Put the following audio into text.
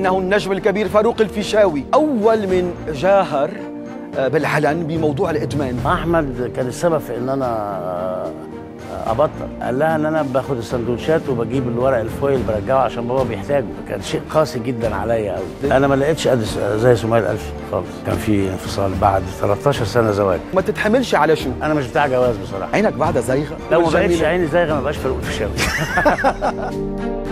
إنه النجم الكبير فاروق الفيشاوي أول من جاهر آه، بالعلن بموضوع الإدمان احمد كان السبب في ان انا آه، ابطل قال لها ان انا باخد السندوتشات وبجيب الورق الفويل برجعه عشان بابا بيحتاجه كان شيء قاسي جدا عليا قوي انا ما لقيتش قد زي سمية الالفي خالص كان في انفصال بعد 13 سنه زواج ما تتحملش على شو انا مش بتاع جواز بصراحه عينك بعدها زايغة لو ما والجميلة. بقتش عيني زي ما بقاش فاروق الفيشاوي